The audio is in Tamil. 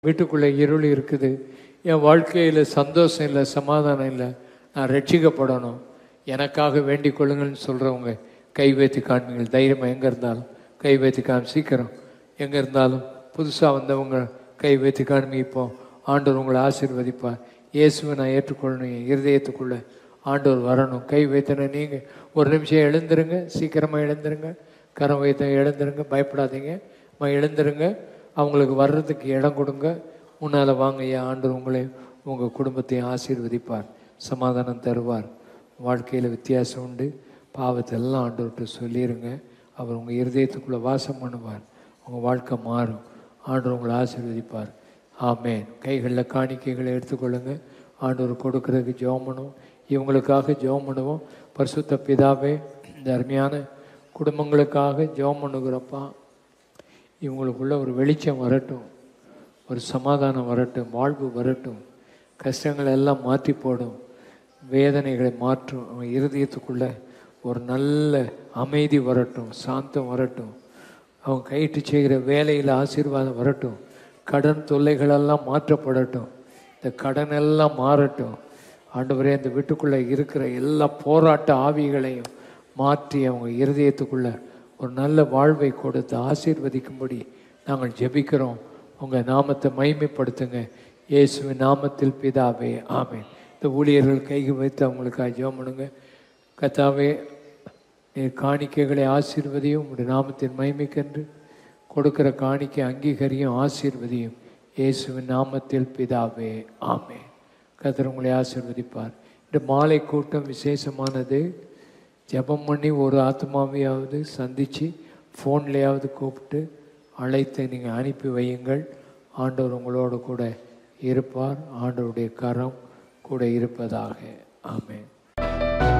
வீட்டுக்குள்ளே இருள் இருக்குது என் வாழ்க்கையில் சந்தோஷம் இல்லை சமாதானம் இல்லை நான் ரட்சிக்கப்படணும் எனக்காக வேண்டிக் கொள்ளுங்கள்னு சொல்கிறவங்க கை வைத்து காண்பீங்கள் தைரியமாக எங்கே இருந்தாலும் கை வைத்து காமி சீக்கிரம் எங்கே இருந்தாலும் புதுசாக வந்தவங்க கை வைத்து காண்பிப்போ ஆண்டவர் உங்களை ஆசீர்வதிப்பார் இயேசுவை நான் ஏற்றுக்கொள்ளணும் என் இருதயத்துக்குள்ளே ஆண்டவர் வரணும் கை வைத்தன நீங்கள் ஒரு நிமிஷம் எழுந்துருங்க சீக்கிரமாக எழுந்துருங்க கரம் வைத்த எழுந்துருங்க பயப்படாதீங்க அம்மா எழுந்துருங்க அவங்களுக்கு வர்றதுக்கு இடம் கொடுங்க முன்னால் வாங்க ஐயா ஆண்டவர் உங்களை உங்கள் குடும்பத்தையும் ஆசீர்வதிப்பார் சமாதானம் தருவார் வாழ்க்கையில் வித்தியாசம் உண்டு பாவத்தை எல்லாம் ஆண்டவர்கிட்ட சொல்லிடுங்க அவர் உங்கள் இருதயத்துக்குள்ளே வாசம் பண்ணுவார் உங்கள் வாழ்க்கை மாறும் ஆண்டவர் உங்களை ஆசீர்வதிப்பார் ஆமேன் கைகளில் காணிக்கைகளை எடுத்துக்கொள்ளுங்க ஆண்டவர் கொடுக்கறதுக்கு ஜெபம் பண்ணுவோம் இவங்களுக்காக ஜெபம் பண்ணுவோம் பரிசுத்த பிதாவே இந்த அருமையான குடும்பங்களுக்காக ஜெபம் பண்ணுகிறப்பா இவங்களுக்குள்ள ஒரு வெளிச்சம் வரட்டும் ஒரு சமாதானம் வரட்டும் வாழ்வு வரட்டும் கஷ்டங்களை எல்லாம் மாற்றி போடும் வேதனைகளை மாற்றும் அவங்க இருதயத்துக்குள்ள ஒரு நல்ல அமைதி வரட்டும் சாந்தம் வரட்டும் அவங்க கையிட்டு செய்கிற வேலையில் ஆசீர்வாதம் வரட்டும் கடன் தொல்லைகளெல்லாம் மாற்றப்படட்டும் இந்த கடன் எல்லாம் மாறட்டும் ஆண்டவரே இந்த வீட்டுக்குள்ளே இருக்கிற எல்லா போராட்ட ஆவிகளையும் மாற்றி அவங்க இருதயத்துக்குள்ள ஒரு நல்ல வாழ்வை கொடுத்து ஆசீர்வதிக்கும்படி நாங்கள் ஜெபிக்கிறோம் உங்கள் நாமத்தை மைமைப்படுத்துங்க இயேசுவின் நாமத்தில் பிதாவே ஆமென் இந்த ஊழியர்கள் கைக்கு வைத்து அவங்களுக்காக ஜெபம் பண்ணுங்க கத்தாவே நீர் காணிக்கைகளை ஆசீர்வதியும் உடைய நாமத்தின் மைமைக்கென்று கொடுக்கிற காணிக்கை அங்கீகரியும் ஆசீர்வதியும் இயேசுவின் நாமத்தில் பிதாவே ஆமென் கத்தர் உங்களை ஆசீர்வதிப்பார் இந்த மாலை கூட்டம் விசேஷமானது ஜெபம் பண்ணி ஒரு ஆத்மாவையாவது சந்தித்து ஃபோன்லேயாவது கூப்பிட்டு அழைத்து நீங்கள் அனுப்பி வையுங்கள் ஆண்டவர் உங்களோடு கூட இருப்பார் ஆண்டவருடைய கரம் கூட இருப்பதாக ஆமென்